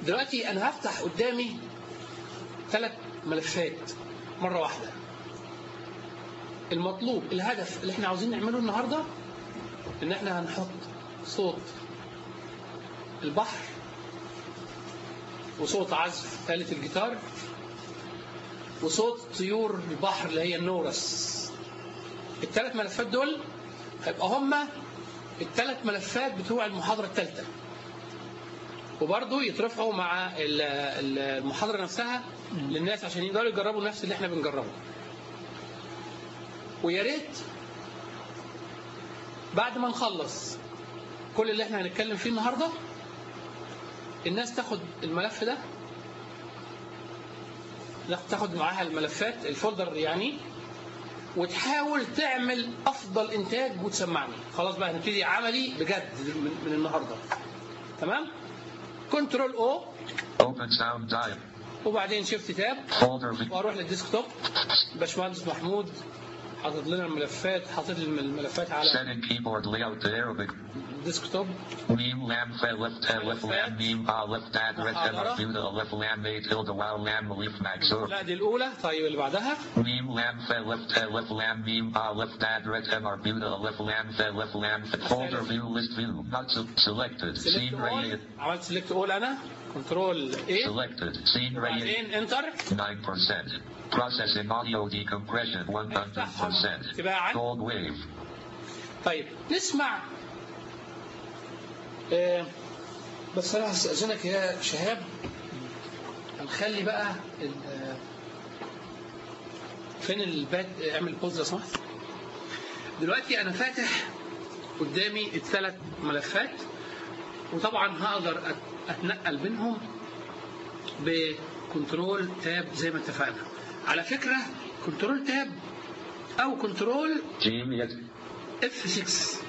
دلوقتي انا هفتح قدامي ثلاث ملفات مره واحده المطلوب الهدف اللي احنا عاوزين نعمله النهارده ان احنا هنحط صوت البحر وصوت عزف آلة الجيتار وصوت طيور البحر اللي هي النورس الثلاث ملفات دول هيبقى هما الثلاث ملفات بتوع المحاضرة الثالثة وبرضه يترفعوا مع ال- ال- المحاضرة نفسها للناس عشان يقدروا يجربوا نفس اللي احنا بنجربه ويا ريت بعد ما نخلص كل اللي احنا هنتكلم فيه النهارده الناس تاخد الملف ده لا، تاخد معاها الملفات الفولدر يعني وتحاول تعمل افضل انتاج وتسمعني خلاص بقى هنبتدي عملي بجد من, من النهارده تمام كنترول او Open sound dial. وبعدين شيفت تاب Folder v- واروح للديسكتوب باشمهندس محمود حاطط لنا الملفات حاطط لي الملفات على setting keyboard layout to Arabic. الديسكتوب Meme lam fe left te left lam meme ba left dad red em محاضرة. arbuda left lam a tilde wow lam leaf maxor. لا دي الاولى طيب اللي بعدها Meme lam fe left te left lam meme ba left dad red em arbuda left lam fe left lam fe folder view list view not se- selected سيلكت scene اول radius عملت سيلكت اول انا كنترول ايه selected scene radius بعدين انتر 9%. Processing audio decompression 100%. تبقى عن Gold wave. طيب نسمع آه بس انا هستأذنك يا شهاب هنخلي بقى ال- آه، فين الباد اعمل بوز لو سمحت دلوقتي انا فاتح قدامي الثلاث ملفات وطبعا هقدر أت- اتنقل بينهم بكنترول تاب زي ما اتفقنا على فكره كنترول تاب او كنترول Genius. اف 6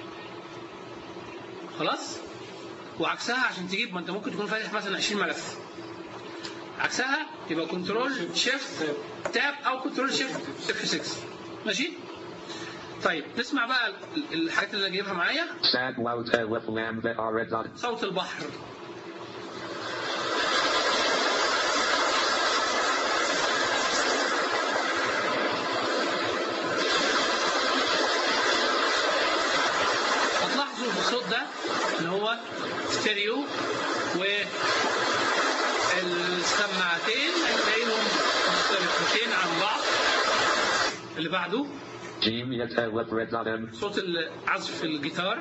خلاص وعكسها عشان تجيب ما انت ممكن تكون فاتح مثلا 20 ملف عكسها يبقى كنترول شيفت تاب او كنترول شيفت اف 6 ماشي طيب نسمع بقى ال- الحاجات اللي انا جايبها معايا Sad wow te left lam vet are red dot. صوت البحر هتلاحظوا في الصوت ده ان هو ستيريو والسماعتين هتلاقيهم مختلفتين عن بعض اللي بعده Genius te left red dot m. صوت عزف الجيتار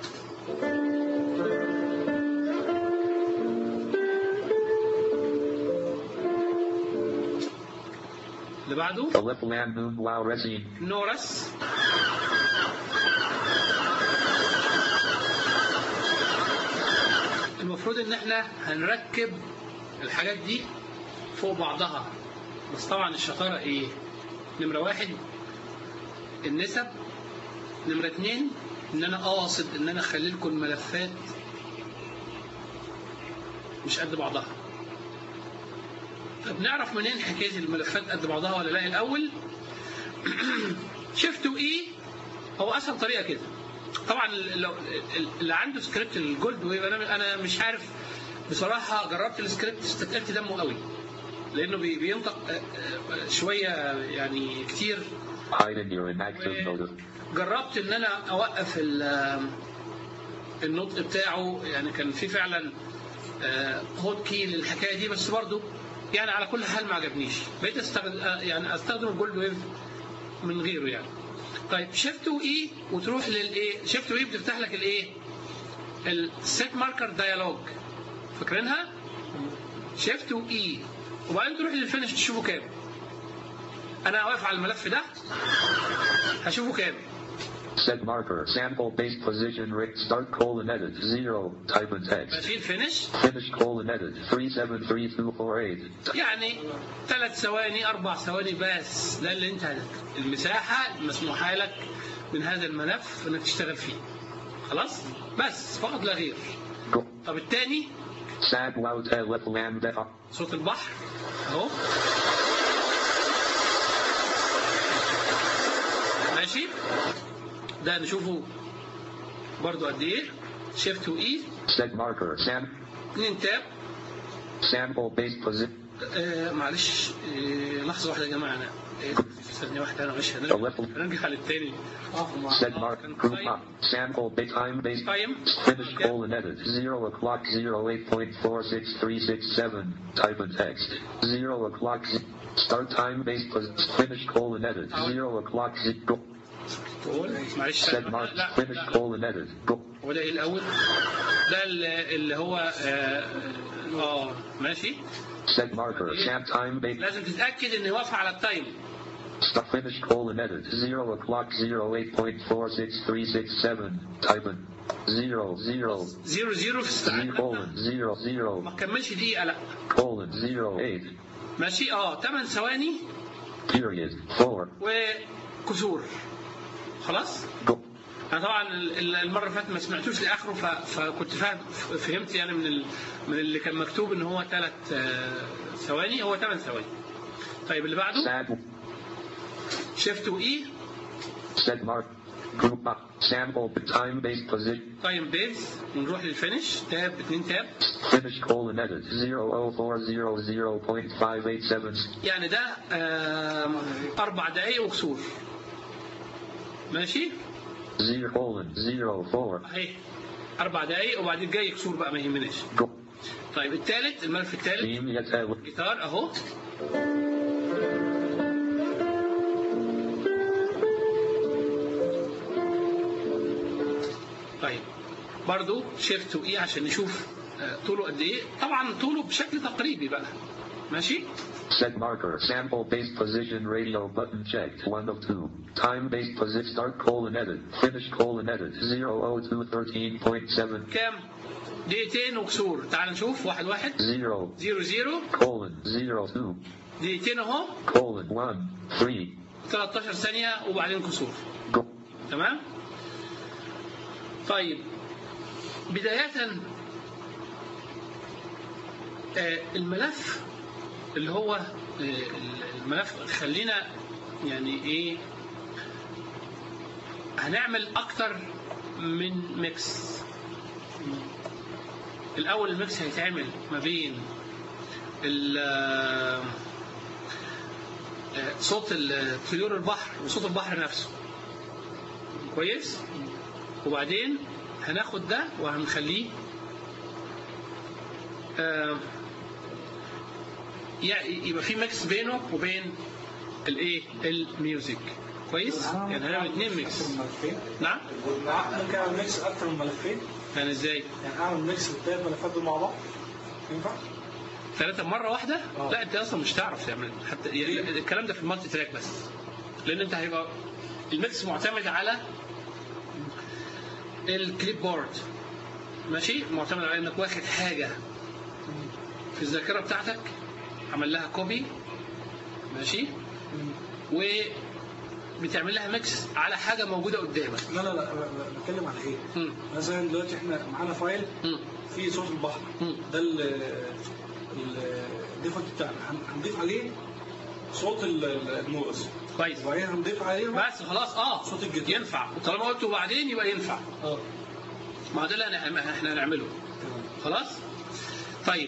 اللي بعده The left lam moon wow resine. نورس المفروض ان احنا هنركب الحاجات دي فوق بعضها بس طبعا الشطارة ايه نمرة واحد النسب نمرة اتنين ان انا قاصد ان انا اخلي لكم الملفات مش قد بعضها طب نعرف منين حكاية الملفات قد بعضها ولا لا الاول شيفت واي هو اسهل طريقه كده طبعا لو اللي عنده سكريبت الجولد ويف انا انا مش عارف بصراحه جربت السكريبت استثقلت دمه قوي لانه بي- بينطق آه، آه، شويه يعني كتير Hiding your inactive mode. جربت ان انا اوقف ال- النطق بتاعه يعني كان في فعلا هوت كي للحكايه دي بس برضه يعني على كل حال ما عجبنيش بقيت استخدم يعني استخدم الجولد ويف من غيره يعني طيب شيفت واي وتروح للايه شيفت واي بتفتح لك الايه السيت ماركر ديالوج فاكرينها شيفت واي وبعدين تروح للفينش تشوفه كام انا واقف على الملف ده هشوفه كام Set marker. Sample base position rate. Start colon edit. Zero. Type in text. بشيل فينش Finish colon edit. 373248. يعني ثلاث ثواني اربع ثواني بس ده اللي انت المساحه المسموحه لك من هذا الملف انك تشتغل فيه خلاص بس فقط لا غير Go. طب الثاني Sad wow te left lam vet. صوت البحر اهو ماشي ده نشوفه برضو قد ايه شيفت واي Set marker. Sam. اتنين تاب Sample based position. آه معلش آه لحظه واحده يا جماعه انا آه، ثانيه واحده انا مش هنرجع هنرجع للتاني Set mark. Group up. Sample base time based. تايم Finish colon edit. Zero o'clock zero eight point four six three six seven. Type of text. Zero o'clock. z- Start time based. pos- Finish colon edit. Zero o'clock. z- Go. معلش Set mark. لا Finish لا colon edit. Go. هو ده ايه الاول ده اللي اللي هو اه, آه ماشي Set marker. Champ time based. لازم تتاكد ان واقفه على التايم Stop finish colon edit. Zero o'clock zero eight point four six three six seven. Type of zero zero زيرو زيرو في Z الساعه colon zero ما zero تكملش دقيقه لا colon zero eight. ماشي اه 8 ثواني Period. Four. وكسور خلاص Go. انا طبعا ال- ال- المره اللي فاتت ما سمعتوش لاخره ف- فكنت فاهم فهمت يعني من ال- من اللي كان مكتوب ان هو ثلاث ثواني هو 8 ثواني طيب اللي بعده Sad. شيفت واي Set mark. Group up. Sample time based position. تايم بيز ونروح للفينش تاب اتنين تاب Finish colon edit. Zero oh four zero zero point five eight seven. يعني ده آم، اربع دقايق وكسور ماشي Zero colon zero four. اهي اربع دقايق وبعدين جاي كسور بقى ما يهمناش Go. طيب الثالث الملف الثالث Team yet uh, جيتار اهو طيب برضو شيفت واي عشان نشوف آه، طوله قد ايه طبعا طوله بشكل تقريبي بقى ماشي Set marker. Sample based position radio button checked. One of two. Time based position. Start colon edit. Finish colon edit. Zero oh two thirteen point seven. كام دقيقتين وكسور تعال نشوف واحد واحد Zero زيرو زيرو colon zero two دقيقتين اهو colon one three. 13 ثانية وبعدين كسور Go. تمام طيب بداية آه، الملف اللي هو آه، الملف خلينا يعني ايه هنعمل اكتر من ميكس الاول الميكس هيتعمل ما بين ال- آه، آه، صوت ال- طيور البحر وصوت البحر نفسه كويس وبعدين هناخد ده وهنخليه آه، يعني يبقى في ميكس بينه وبين الايه الميوزك كويس يعني هنعمل اتنين ميكس ملفين نعم ممكن اعمل ميكس اكتر من ملفين يعني ازاي يعني اعمل ميكس للثلاث ملفات دول مع بعض ينفع؟ ثلاثة مرة واحدة؟ آه. لا انت اصلا مش هتعرف تعمل حتى يعني الكلام ده في المالتي تراك بس لان انت هيبقى الميكس معتمد على الكليب بورد ماشي معتمد على انك واخد حاجة في الذاكرة بتاعتك عمل لها كوبي ماشي و بتعمل لها ميكس على حاجة موجودة قدامك لا لا لا ب- ب- بتكلم على ايه؟ مم. مثلا دلوقتي احنا معانا فايل مم. فيه صوت البحر مم. ده ال ال- الديفولت بتاعنا هن- هنضيف عليه صوت ال- ال- المورس كويس وبعدين هنضيف عليه بقى بس خلاص اه صوت الجيتار. ينفع وطالما قلته بعدين يبقى ينفع اه ما هو ده اللي هنعم- احنا هنعمله تمام خلاص طيب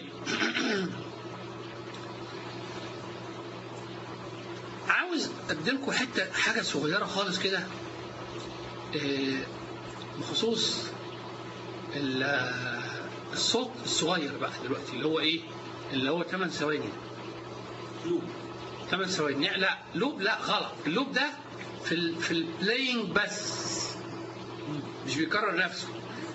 عاوز اديلكم حته حاجه صغيره خالص كده آه، بخصوص ال- آه، الصوت الصغير بقى دلوقتي اللي هو ايه اللي هو 8 ثواني لوب 8 ثواني لا لوب لا غلط اللوب ده في ال في البلاينج بس مش بيكرر نفسه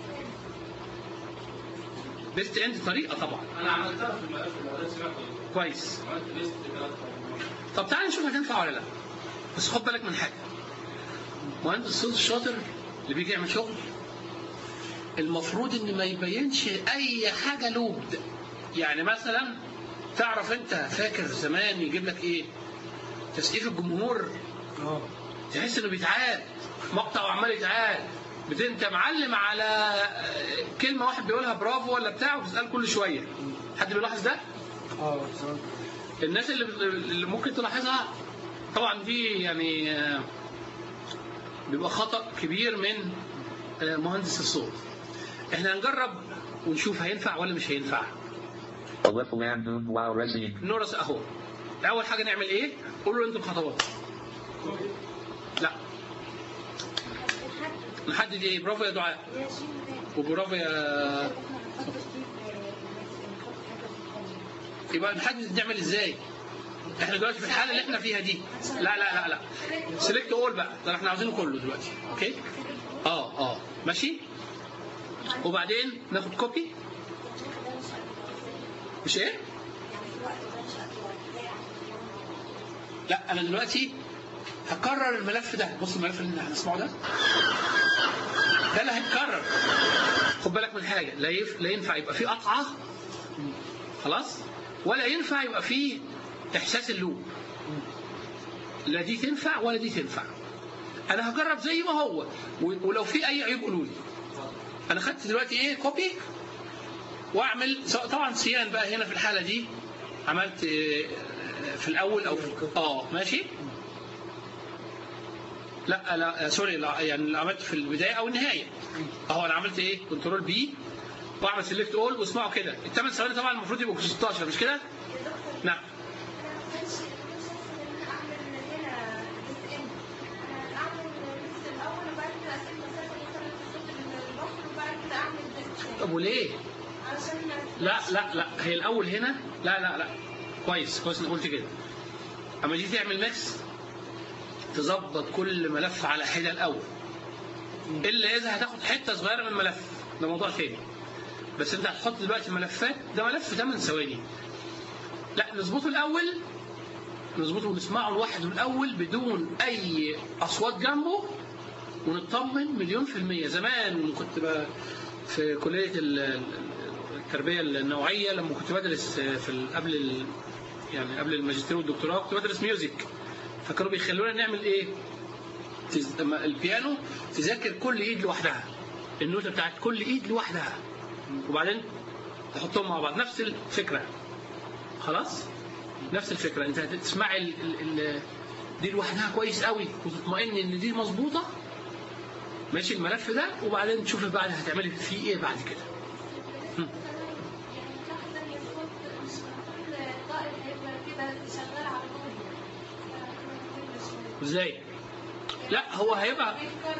بيست اند طريقه طبعا انا عملتها في الملف كويس طب تعالى نشوف هتنفع ولا لا بس خد بالك من حاجه مهندس الصوت الشاطر اللي بيجي يعمل شغل المفروض ان ما يبينش اي حاجه لوب يعني مثلا تعرف انت فاكر زمان يجيب لك ايه تسقيف الجمهور اه تحس انه بيتعاد مقطع وعمال يتعاد بت- انت معلم على آه، كلمه واحد بيقولها برافو ولا بتاع وبتسال كل شويه حد بيلاحظ ده اه تمام. الناس اللي, اللي ممكن تلاحظها طبعا دي يعني آه، بيبقى خطا كبير من آه، مهندس الصوت احنا هنجرب ونشوف هينفع ولا مش هينفع Aleph Lam Noon Wow Resine. نورس اهو اول حاجه نعمل ايه قولوا انتوا الخطوات لا نحدد ايه برافو يا دعاء وبرافو يا يبقى نحدد نعمل ازاي احنا دلوقتي في الحاله اللي احنا فيها دي لا لا لا لا سيلكت اول بقى ده احنا عاوزينه كله دلوقتي اوكي اه اه ماشي وبعدين ناخد كوبي مش ايه لا انا دلوقتي هكرر الملف ده بص الملف اللي هنسمعه ده ده اللي هيتكرر خد بالك من حاجه لا يف... لا ينفع يبقى فيه قطعه خلاص ولا ينفع يبقى فيه احساس اللوب لا دي تنفع ولا دي تنفع انا هجرب زي ما هو و- ولو في اي عيب قولوا لي انا خدت دلوقتي ايه كوبي واعمل سواء طبعا سيان بقى هنا في الحاله دي عملت آه، في الاول او في اه ماشي لا لا آه، سوري لا يعني اللي عملت في البدايه او النهايه اهو انا عملت ايه كنترول بي واعمل سيلكت اول واسمعوا كده الثمان ثواني طبعا المفروض يبقوا 16 مش كده؟ نعم طب وليه؟ لا لا لا هي الاول هنا لا لا لا كويس كويس انك قلت كده اما تيجي تعمل ميكس تظبط كل ملف على حده الاول الا اذا هتاخد حته صغيره من الملف ده موضوع تاني بس انت هتحط دلوقتي ملفات ده ملف 8 ثواني لا نظبطه الاول نظبطه ونسمعه لوحده الاول بدون اي اصوات جنبه ونطمن مليون في المية زمان كنت ب- في كلية ال- ال- التربية النوعية لما كنت بدرس في ال- قبل ال- يعني قبل الماجستير والدكتوراه كنت بدرس ميوزك فكانوا بيخلونا نعمل ايه؟ تز... أما البيانو تذاكر كل ايد لوحدها النوتة بتاعت كل ايد لوحدها وبعدين تحطهم مع بعض نفس الفكرة خلاص؟ نفس الفكرة انت هتسمعي ال... ال... ال... دي لوحدها كويس قوي وتطمئن ان دي مظبوطة ماشي الملف ده وبعدين تشوفي بعد هتعملي فيه ايه بعد كده ازاي؟ لا هو هيبقى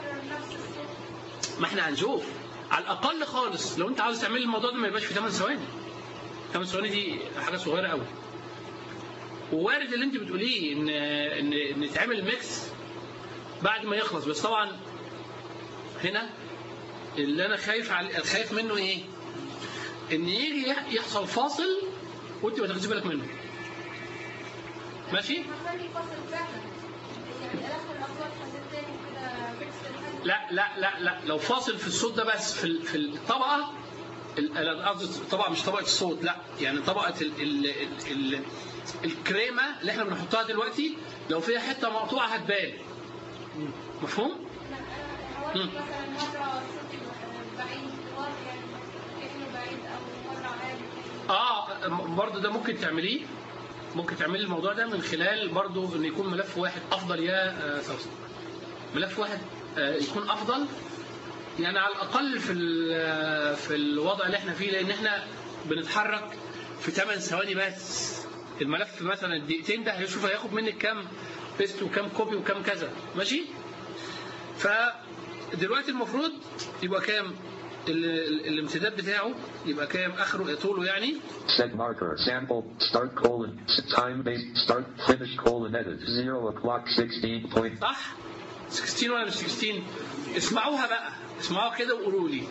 ما احنا هنشوف على الاقل خالص لو انت عاوز تعمل الموضوع ده ما يبقاش في 8 ثواني 8 ثواني دي حاجه صغيره قوي ووارد اللي انت بتقوليه ان ان ان يتعمل ميكس بعد ما يخلص بس طبعا هنا اللي انا خايف على خايف منه ايه؟ ان يجي يح- يحصل فاصل وانت ما تاخديش بالك منه ماشي؟ لا لا لا لا لو فاصل في الصوت ده بس في ال- في الطبقه ال- ال- قصدي طبقه مش طبقه الصوت لا يعني طبقه ال ال ال ال الكريمه اللي احنا بنحطها دلوقتي لو فيها حته مقطوعه هتبان مفهوم؟ مم. اه م- برضه ده ممكن تعمليه ممكن تعملي الموضوع ده من خلال برضه ان يكون ملف واحد افضل يا آه، سوسن ملف واحد آه، يكون افضل يعني على الاقل في ال- في الوضع اللي احنا فيه لان احنا بنتحرك في 8 ثواني بس الملف مثلا الدقيقتين ده هيشوف هياخد منك كام بيست وكام كوبي وكام كذا ماشي فدلوقتي المفروض يبقى كام ال- ال- الامتداد بتاعه يبقى كام اخره طوله يعني Set marker. Sample. Start colon. Time based. Start. Finish colon edit. Zero o'clock. Sixteen point. صح 16 ولا مش 16 اسمعوها بقى اسمعوها كده وقولوا لي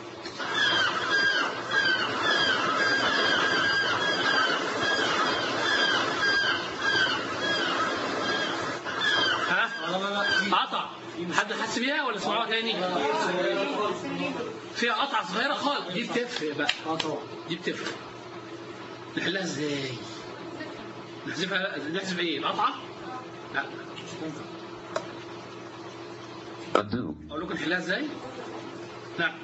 ها قطع حد حس بيها ولا اسمعوها تاني فيها قطعه صغيره خالص دي بتفرق بقى اه طبعا دي بتفرق نحلها ازاي نحذفها نحذف ايه القطعه لا Undo. اقول لكم نحلها ازاي نعم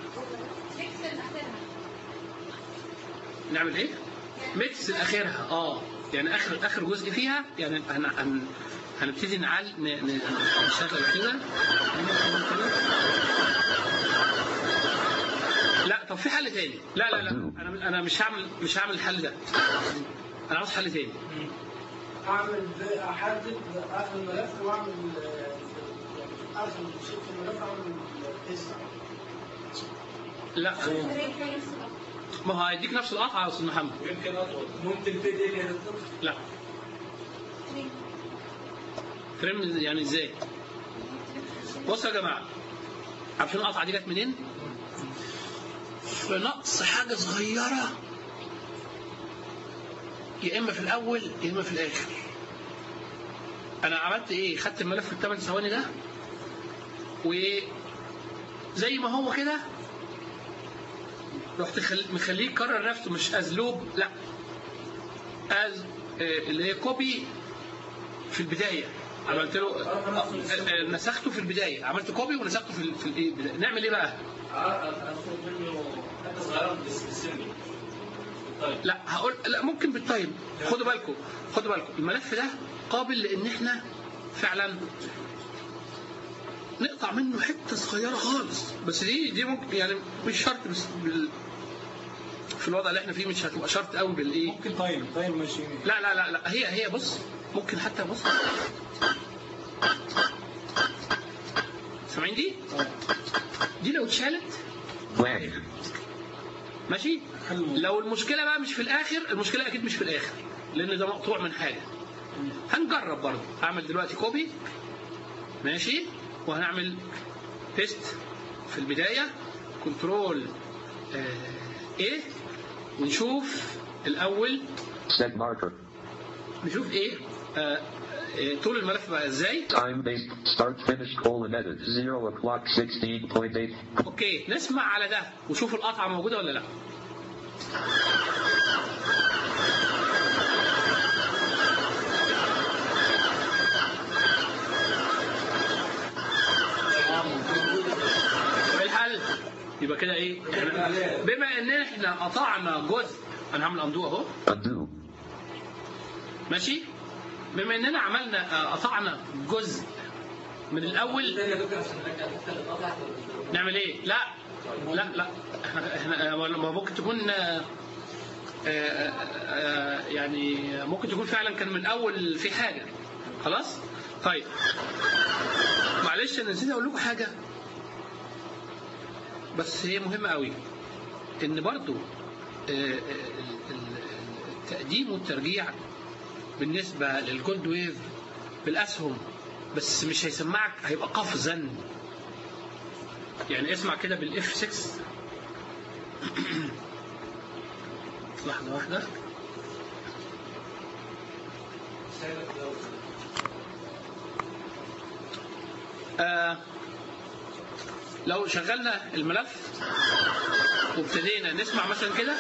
نعمل ايه ميكس لاخرها اه يعني اخر اخر جزء فيها يعني هن هن هنبتدي نعل ن- ن- نشغل كده لا طب في حل تاني لا لا لا انا انا مش هعمل مش هعمل الحل ده انا عاوز حل تاني اعمل احدد اخر الملف واعمل آه، اخر شيء في الملف اعمل تيست لا ما هو هيديك نفس القطعه يا استاذ محمد يمكن اطول ممكن في دي اللي هتطلع لا فريم يعني ازاي بصوا يا جماعه عارفين القطعه دي جت منين في نقص حاجه صغيره يا اما في الاول يا اما في الاخر انا عملت ايه خدت الملف في الثمان ثواني ده وزي ما هو كده رحت خل- مخليه يكرر نفسه مش از لوب لا از اللي هي كوبي في البدايه عملت له آه، آه، نسخته في البدايه عملت كوبي ونسخته في ال- في الايه البداية. نعمل ايه بقى؟ اخد منه حته صغيره بس بالسن طيب لا هقول لا ممكن بالتايم خدوا بالكم خدوا بالكم الملف ده قابل لان احنا فعلا نقطع منه حته صغيره خالص بس دي دي ممكن يعني مش شرط بس بال في الوضع اللي احنا فيه مش هتبقى شرط قوي بالايه ممكن تايم تايم ماشي لا لا لا لا هي هي بص ممكن حتى بص سامعين دي؟ دي لو اتشالت Flag. ماشي حلو. لو المشكله بقى مش في الاخر المشكله اكيد مش في الاخر لان ده مقطوع من حاجه هنجرب برضه هعمل دلوقتي كوبي ماشي وهنعمل بيست في البدايه كنترول آه ايه ونشوف الاول Set marker. نشوف ايه آه آه طول الملف بقى ازاي Time based. Start finish colon edit. 0 o'clock 16.8. اوكي نسمع على ده وشوف القطعه موجوده ولا لا ايه الحل يبقى كده ايه احنا بما ان احنا قطعنا جزء انا هعمل اندو اهو Undo. ماشي بما اننا عملنا آه، قطعنا جزء من الاول نعمل ايه؟ لا لا لا احنا احنا آه، ما ممكن تكون آه، آه، آه، يعني ممكن تكون فعلا كان من الاول في حاجه خلاص؟ طيب معلش انا نسيت اقول لكم حاجه بس هي مهمه قوي ان برضو آه، آه، ال- ال- التقديم والترجيع بالنسبه للجولد ويف بالاسهم بس مش هيسمعك هيبقى قفزا يعني اسمع كده بالاف 6 لحظة واحدة آه لو شغلنا الملف وابتدينا نسمع مثلا كده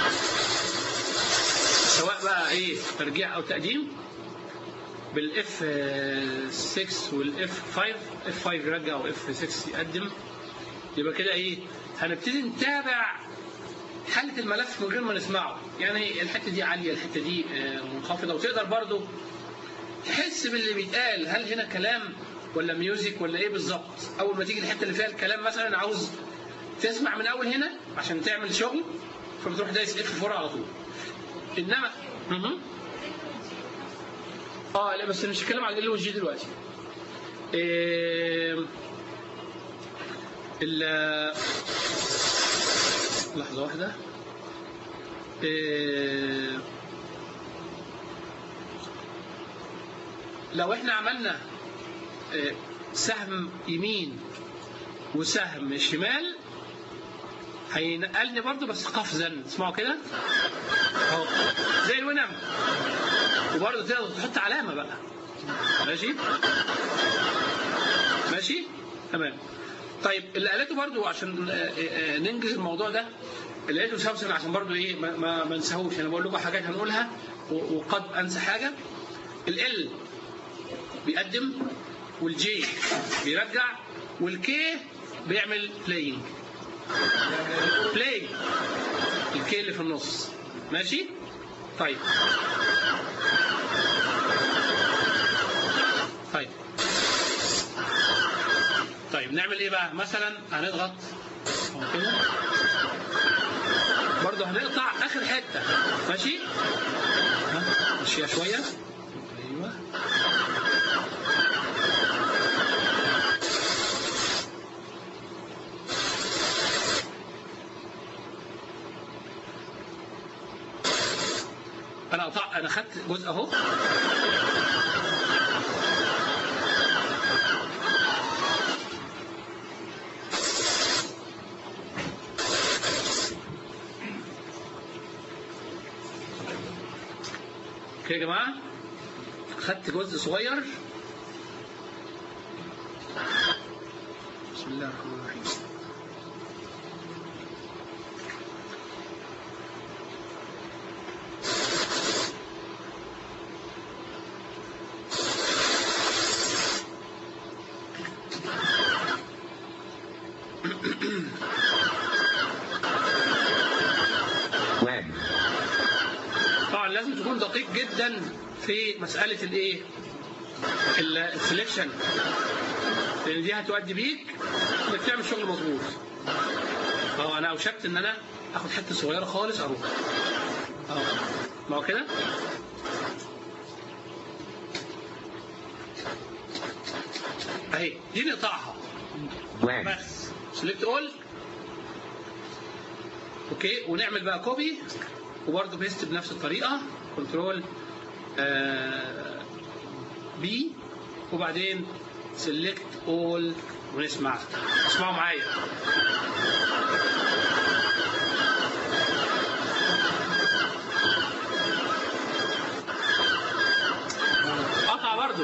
سواء بقى ايه ترجيع او تقديم بالاف 6 والاف 5 اف 5 يرجع واف 6 يقدم يبقى كده ايه هنبتدي نتابع حالة الملف من غير ما نسمعه يعني الحتة دي عالية الحتة دي آه، منخفضة وتقدر برضو تحس باللي بيتقال هل هنا كلام ولا ميوزك ولا ايه بالظبط اول ما تيجي الحتة اللي فيها الكلام مثلا عاوز تسمع من اول هنا عشان تعمل شغل فبتروح دايس اف 4 على طول انما مهم. اه لا بس مش هتكلم على ال والجي دلوقتي إيه ال لحظة واحدة إيه لو احنا عملنا إيه سهم يمين وسهم شمال هينقلني برضو بس قفزا اسمعوا كده اهو زي الونم وبرضه تقدر تحط علامة بقى ماشي ماشي تمام طيب اللي قالته برضو عشان آه، آه، ننجز الموضوع ده اللي قالته سامسونج عشان برضو ايه ما, ما, ما نساهوش انا بقول لكم حاجات هنقولها و- وقد انسى حاجه ال بيقدم والجي بيرجع والكي بيعمل بلاينج بلاي الكي اللي في النص ماشي طيب طيب طيب نعمل ايه بقى مثلا هنضغط أهو كده برضه هنقطع اخر حته ماشي ها مشيها شويه ايوه انا قطع انا خدت جزء اهو اوكي يا جماعه خدت جزء صغير بسم الله الرحمن الرحيم When. طبعا لازم تكون دقيق جدا في مسألة الايه السلكشن لان دي هتؤدي بيك انك تعمل شغل مظبوط اه انا اوشكت ان انا اخد حته صغيره خالص اروح اه ما هو كده اهي دي نقطعها When. بس سلكت اول اوكي ونعمل بقى كوبي وبرضه بيست بنفس الطريقه كنترول بي وبعدين سلكت اول ونسمع اسمعوا معايا قطع برضه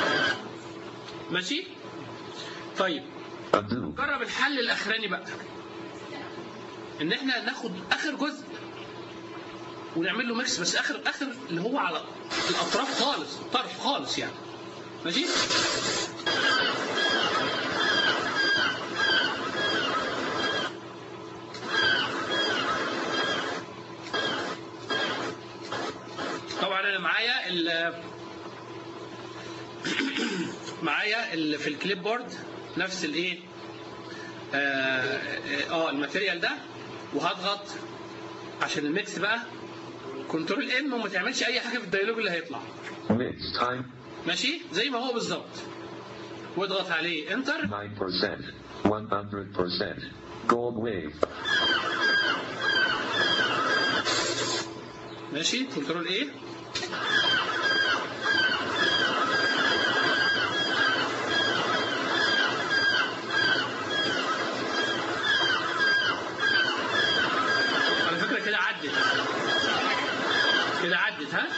ماشي طيب Undo. جرب الحل الاخراني بقى ان احنا ناخد اخر جزء ونعمل له ميكس بس اخر اخر اللي هو على الاطراف خالص طرف خالص يعني ماشي طبعا انا معايا ال معايا ال في الكليب بورد نفس الايه اه, آه الماتيريال ده وهضغط عشان الميكس بقى كنترول ام وما تعملش اي حاجه في الديالوج اللي هيطلع Mix time ماشي زي ما هو بالظبط واضغط عليه انتر 9%. 100%. Gold wave. ماشي كنترول ايه على فكرة كده عدت كده عدت ها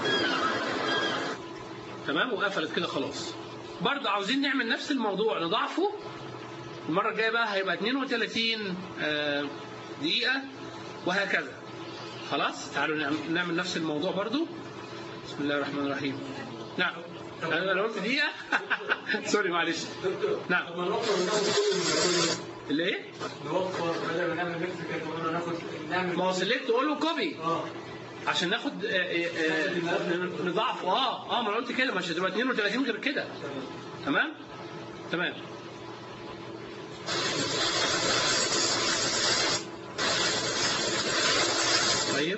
تمام وقفلت كده خلاص برضه عاوزين نعمل نفس الموضوع نضاعفه المرة الجاية بقى هيبقى 32 آه، دقيقة وهكذا خلاص تعالوا نعم- نعمل نفس الموضوع برضو بسم الله الرحمن الرحيم نعم انا أنا قلت دقيقة سوري معلش نعم طب ما نوفر وناخد كل الماتيريال. اللي ايه؟ نوفر بدل ما نعمل ميكس كده كمان ناخد نعمل ما هو سلكت تقول له كوبي اه عشان ناخد آه، آه، آه، نضاعف اه اه ما انا قلت كده مش هتبقى 32 غير كده تمام؟ تمام طيب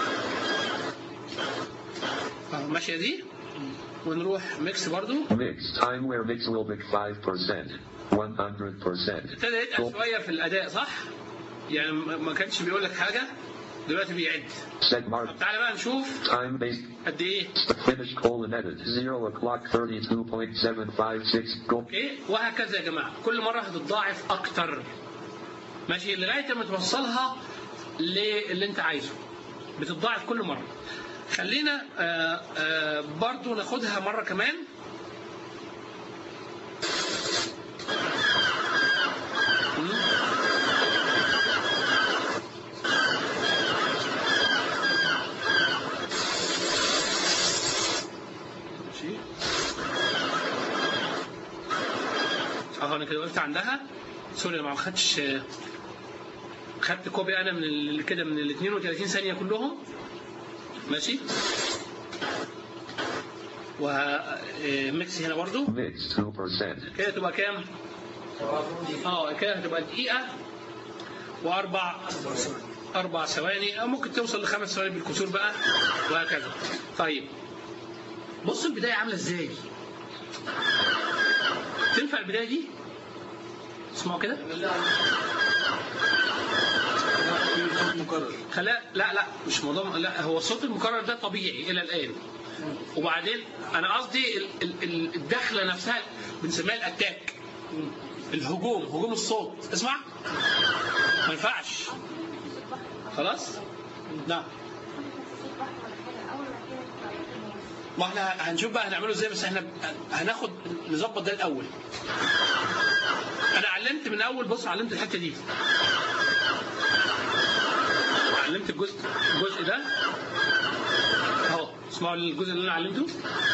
اه ماشيه دي ونروح ميكس برضو Mix time where mix will be 5%. 100%. ابتدى يتقل شويه في الاداء صح؟ يعني ما ما كانش بيقول لك حاجه دلوقتي بيعد Set mark. تعالى بقى نشوف Time based. قد ايه Finish colon edit. 0 o'clock 32.756. Go. اوكي وهكذا يا جماعه كل مره هتتضاعف اكتر ماشي لغايه ما توصلها للي انت عايزه بتتضاعف كل مره خلينا آه آه برضو ناخدها مره كمان مم. ماشي اه انا كده وقفت عندها سوري أنا ما خدتش خدت كوبي انا من ال- كده من ال 32 ثانيه كلهم ماشي وميكس هنا برضو Mix 2%. كده تبقى كام؟ اه كده هتبقى دقيقة وأربع اربع ثواني او ممكن توصل لخمس ثواني بالكسور بقى وهكذا طيب بصوا البدايه عامله ازاي تنفع البدايه دي اسمعوا كده في صوت مكرر خلا لا لا مش موضوع لا هو الصوت المكرر ده طبيعي الى الان وبعدين انا قصدي ال- ال- ال- الدخله نفسها بنسميها الاتاك الهجوم هجوم الصوت اسمع ما ينفعش خلاص نعم ما احنا هنشوف بقى هنعمله ازاي بس احنا هناخد نظبط ده الاول انا علمت من اول بص علمت الحته دي علمت الجزء الجزء ده اهو اسمعوا الجزء اللي انا علمته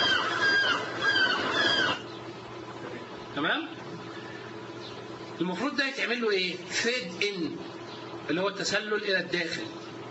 تمام المفروض ده يتعمل له ايه فيد ان اللي هو التسلل الى الداخل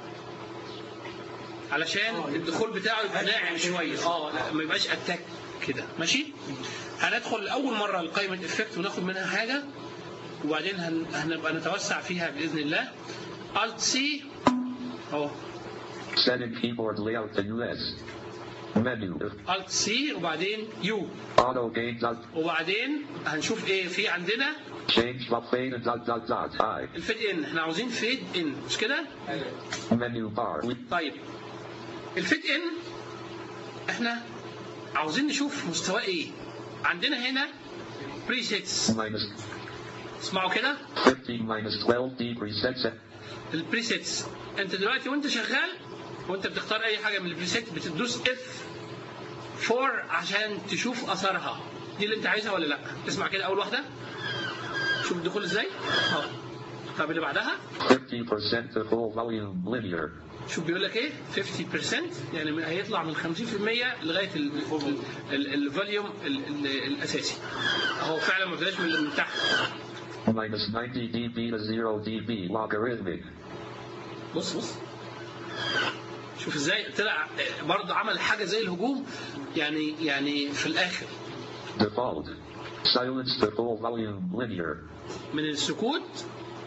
علشان الدخول بتاعه يبقى ناعم شويه اه لا ما يبقاش اتاك كده ماشي هندخل اول مره لقائمه افكت وناخد منها حاجه وبعدين هن- هنبقى نتوسع فيها باذن الله الت سي اهو Setting keyboard layout to US. Menu. الت سي وبعدين يو Auto gain dot. وبعدين هنشوف ايه في عندنا Change fade dot dot dot. I. الفيد ان احنا عاوزين فيد ان مش كده Menu bar. طيب الفيد ان احنا عاوزين نشوف مستواه ايه عندنا هنا بريسيتس Minus اسمعوا كده 15 minus 12 D presets. البريسيتس انت دلوقتي وانت شغال وانت بتختار اي حاجه من البريسيت بتدوس اف 4 عشان تشوف اثرها دي اللي انت عايزها ولا لا اسمع كده اول واحده شوف الدخول ازاي اهو طب اللي بعدها 50% to full volume linear. شوف بيقول لك ايه 50% يعني من- هيطلع من 50% لغايه ال- ال- الفوليوم ال- ال- الاساسي اهو فعلا ما بلاش من من تحت Minus 90 dB to 0 dB logarithmic. بص بص شوف ازاي طلع برضه عمل حاجه زي الهجوم يعني يعني في الاخر Default. Silence to full volume linear. من السكوت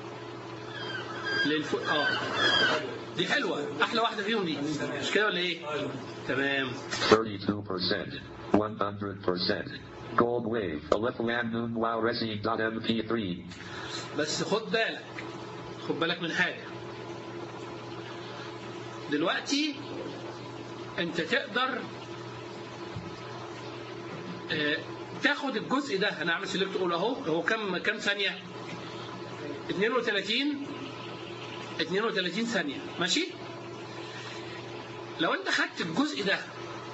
للف اه دي حلوه احلى واحده فيهم دي مش كده ولا ايه؟ تمام 32%. 100%. Gold wave. Aleph Noon Wow Resi dot MP3. بس خد بالك خد بالك من حاجة دلوقتي انت تقدر آه، تاخد الجزء ده انا عامل سيلكت اقول اهو هو كم كم ثانية 32 32 ثانية ماشي لو انت خدت الجزء ده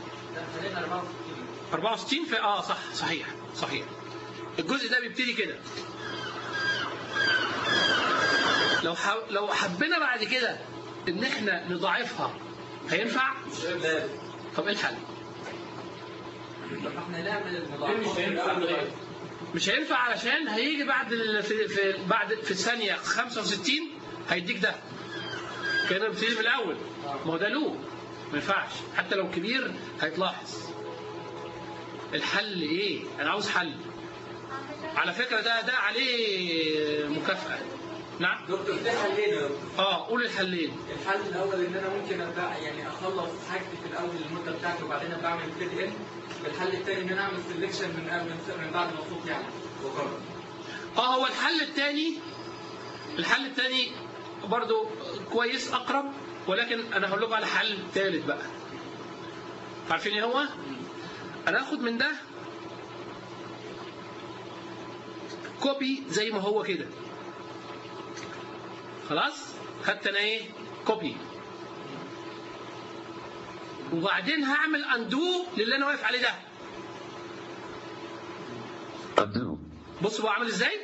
64 في اه صح صحيح صحيح الجزء ده بيبتدي كده لو ح... لو حبينا بعد كده ان احنا نضاعفها هينفع؟ طب ايه الحل؟ طب احنا نعمل المضاعفات مش هينفع علشان هيجي بعد ال... في... في بعد في الثانيه 65 هيديك ده كانه بيبتدي من الاول ما هو ده لوب ما ينفعش حتى لو كبير هيتلاحظ الحل ايه؟ انا عاوز حل على فكره ده ده عليه مكافاه نعم دكتور في حلين يا دكتور. اه قول الحلين الحل الاول ان انا ممكن ابدا يعني اخلص حاجتي في الاول المده بتاعتي وبعدين ابقى اعمل فيد ان الحل الثاني ان انا اعمل سelection من قبل من بعد ما الصوت يعني وقرر اه هو الحل الثاني الحل الثاني برضو كويس اقرب ولكن انا هقول لكم على حل ثالث بقى عارفين ايه هو انا اخد من ده كوبي زي ما هو كده خلاص خدت انا ايه كوبي وبعدين هعمل اندو للي انا واقف عليه ده Undo. بص بقى عامل ازاي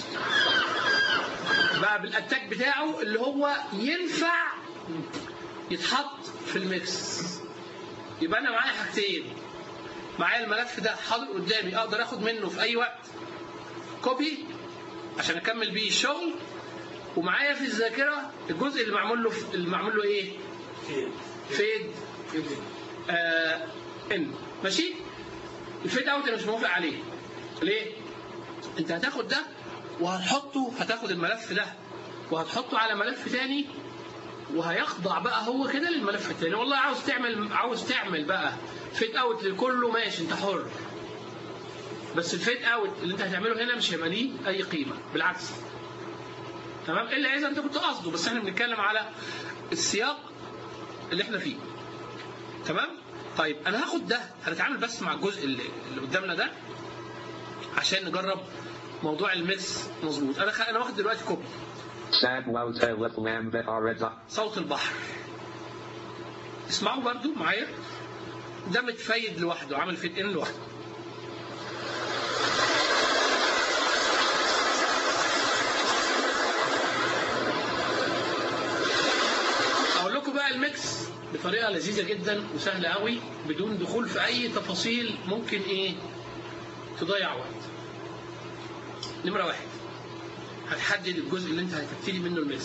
بقى بالاتاك بتاعه اللي هو ينفع يتحط في الميكس يبقى انا معايا حاجتين معايا الملف ده حاضر قدامي اقدر اخد منه في اي وقت كوبي عشان اكمل بيه الشغل ومعايا في الذاكره الجزء اللي معمول له اللي معمول له ايه فيد آه ان ماشي الفيد اوت انا مش موافق عليه ليه انت هتاخد ده وهتحطه هتاخد الملف ده وهتحطه على ملف تاني وهيخضع بقى هو كده للملف التاني والله عاوز تعمل عاوز تعمل بقى فيت اوت لكله ماشي انت حر بس الفيت اوت اللي انت هتعمله هنا مش هيبقى ليه اي قيمه بالعكس تمام الا اذا انت كنت قصده بس احنا بنتكلم على السياق اللي احنا فيه تمام طيب انا هاخد ده هنتعامل بس مع الجزء اللي, اللي قدامنا ده عشان نجرب موضوع الميكس مظبوط انا خ... انا واخد دلوقتي كوبي Sad Wauta Left Lambda Areta. صوت البحر اسمعوا برضو معايا ده متفيد لوحده عامل فيت ان لوحده اقول لكم بقى الميكس بطريقه لذيذه جدا وسهله قوي بدون دخول في اي تفاصيل ممكن ايه تضيع وقت نمره واحد هتحدد الجزء اللي انت هتبتدي منه الميكس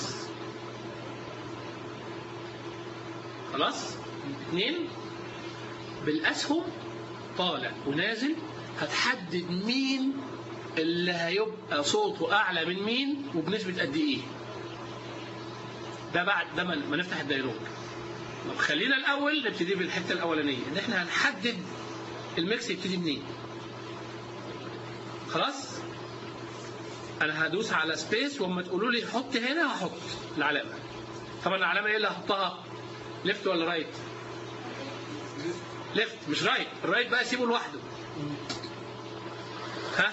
خلاص اثنين بالاسهم طالع ونازل هتحدد مين اللي هيبقى صوته اعلى من مين وبنسبه قد ايه ده بعد ده ما ما نفتح الدايلوج طب خلينا الاول نبتدي بالحته الاولانيه ان احنا هنحدد الميكس يبتدي منين خلاص انا هدوس على سبيس واما تقولوا لي حط هنا هحط العلامه طبعا العلامه ايه اللي هحطها ليفت ولا رايت ليفت مش رايت الرايت بقى سيبه لوحده ها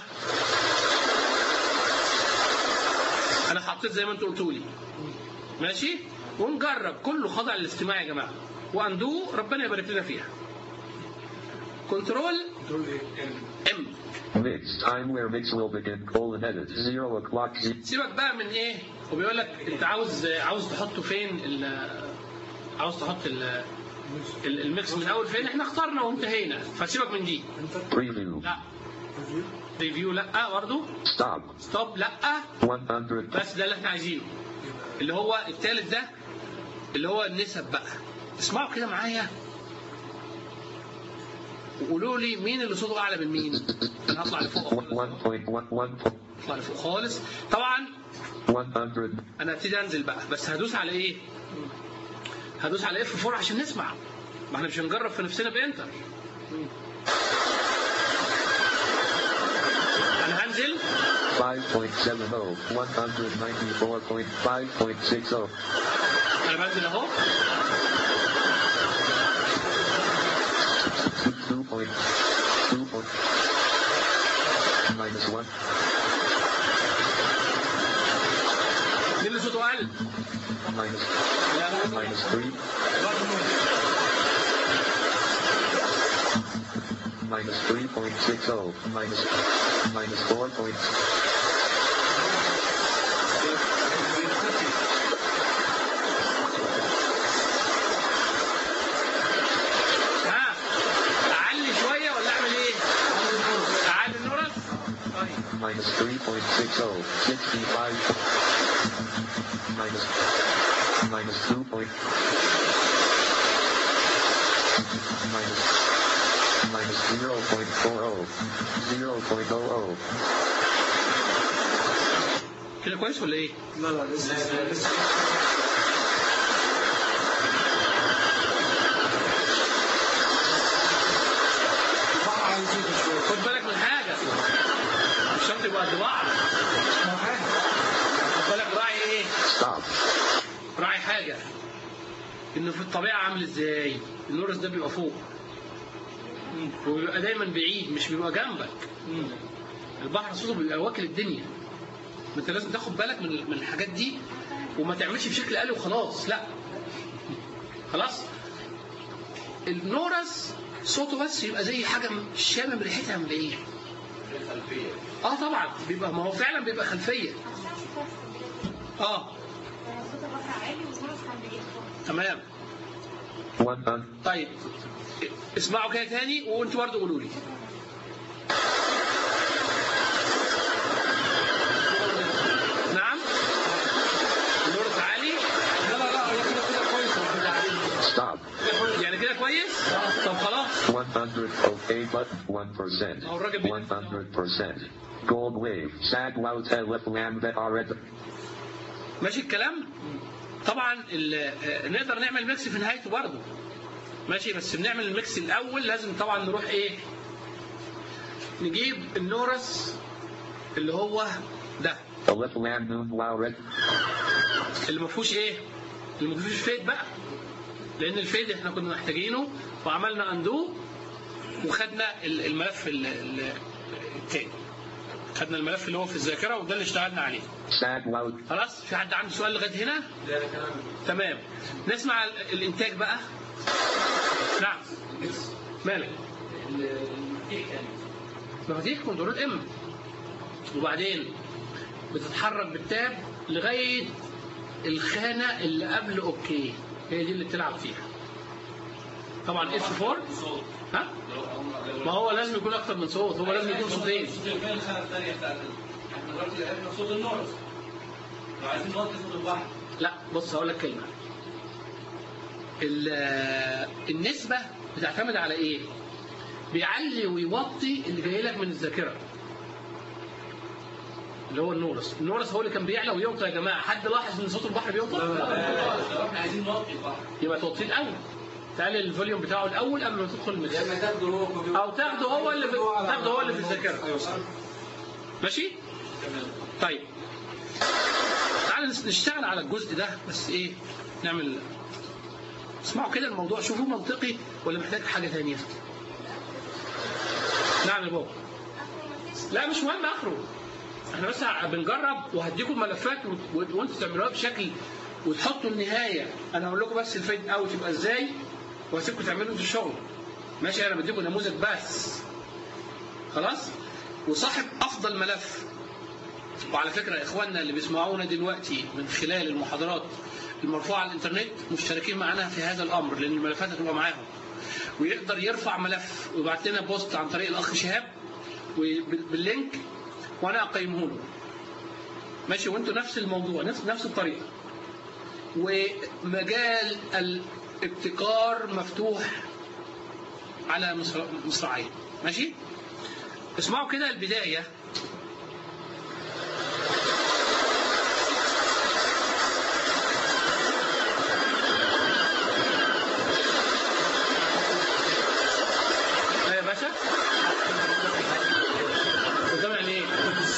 انا حطيت زي ما انتوا قلتوا لي ماشي ونجرب كله خضع للاستماع يا جماعه واندو ربنا يبارك لنا فيها كنترول دول ايه؟ ام Mix. Time where mix will begin. Colon edit. Zero o'clock. Z- سيبك بقى من ايه وبيقول لك انت عاوز عاوز تحطه فين ال- عاوز تحط ال- ال- الميكس من اول فين احنا اخترنا وانتهينا فسيبك من دي Preview. لا ريفيو لا برضه Stop. ستوب لا 100. بس ده اللي احنا عايزينه اللي هو التالت ده اللي هو النسب بقى اسمعوا كده معايا وقولوا لي مين اللي صوته اعلى من مين انا هطلع لفوق خالص. 1.11. هطلع لفوق خالص طبعا 100. انا هبتدي انزل بقى بس هدوس على ايه هدوس على اف 4 عشان نسمع ما احنا مش هنجرب في نفسنا بانتر انا هنزل 5.70. 194.5.60. انا بنزل اهو 2 point. 2 point. Minus 1. مين اللي صوته اقل Minus. لا هو Minus 3. Minus 3.60. Minus. Minus 4 point. ها اعلي شويه ولا اعمل ايه اعلي النورس طيب Minus 3.60. 65. Minus. Minus 2 point. Minus. Minus 0.40. 0.00. كده كويس ولا ايه لا لا لسه لسه بقى عايز يزيد شويه خد بالك من حاجه مش شرط يبقى قد بعض خد بالك راعي ايه Stop. راعي حاجه انه في الطبيعه عامل ازاي النورس ده بيبقى فوق وبيبقى دايما بعيد مش بيبقى جنبك البحر صوته بيبقى واكل الدنيا ما انت لازم تاخد بالك من من الحاجات دي وما تعملش بشكل آلي وخلاص لا خلاص النورس صوته بس يبقى زي حاجه شامم ريحتها من بعيد اه طبعا بيبقى ما هو فعلا بيبقى خلفيه اه صوت البحر عالي والفرص كان بعيد خالص تمام 100. طيب اسمعوا كده تاني وانتوا برضه قولوا لي نعم النورس عالي لا لا لا هي كده كده كويس هو كده عادي. Stop. يعني كده كويس طب خلاص 100. Okay, but 1%. Oh, rugged bit. 100%. Gold wave. Sad Wauta Left Lambda Areta. ماشي الكلام طبعا ال- آه، نقدر نعمل ميكس في نهايته برضه ماشي بس بنعمل الميكس الاول لازم طبعا نروح ايه نجيب النورس اللي هو ده Aleph Lam Noon Wow Red. اللي ما فيهوش ايه اللي ما فيهوش فيد بقى لان الفيد احنا كنا محتاجينه وعملنا اندو وخدنا ال- الملف ال- ال- التاني خدنا الملف اللي هو في الذاكره وده اللي اشتغلنا عليه Sad Wow. خلاص في حد عنده سؤال لغايه هنا لا ده كلام تمام نسمع ال- الانتاج بقى نعم مالك المفاتيح كان مفاتيح كنترول ام وبعدين بتتحرك بالتاب لغايه الخانه اللي قبل اوكي هي دي اللي بتلعب فيها طبعا اف 4 ها ما هو لازم يكون اكتر من صوت هو لازم يكون صوتين صوت فين الخانه الثانيه بتاعت ال- احنا دلوقتي لعبنا صوت النورس لو عايزين نوطي صوت الواحد لا بص هقول لك كلمه ال- النسبه بتعتمد على ايه بيعلي ويوطي اللي جاي لك من الذاكره اللي هو النورس النورس هو اللي كان بيعلى ويوطى يا جماعه حد لاحظ ان صوت البحر بيوطى لو احنا عايزين نوطي الواحد يبقى توطيه الاول تقلل الفوليوم بتاعه الاول قبل ما تدخل الميكس يا اما تاخده هو كمبيوتر او تاخده هو اللي في تاخده هو اللي في الذاكره ايوه صح ماشي طيب تعال نس- نشتغل على الجزء ده بس ايه نعمل اسمعوا كده الموضوع شوفوا منطقي ولا محتاج حاجه ثانيه نعم يا بابا لا مش مهم اخره احنا بس بنجرب وهديكم الملفات و- و- وانتوا تعملوها بشكل وتحطوا النهايه انا هقول لكم بس الفيد اوت يبقى ازاي وهسيبكم تعملوا انتوا الشغل ماشي انا بديكم نموذج بس خلاص وصاحب افضل ملف وعلى فكره اخواننا اللي بيسمعونا دلوقتي من خلال المحاضرات المرفوعه على الانترنت مشتركين معانا في هذا الامر لان الملفات هتبقى معاهم ويقدر يرفع ملف ويبعت لنا بوست عن طريق الاخ شهاب وبال- باللينك وانا اقيمه له ماشي وانتوا نفس الموضوع نفس نفس الطريقه ومجال الابتكار مفتوح على مصر- مصراعيه ماشي اسمعوا كده البدايه لا يا باشا قدام يعني ايه؟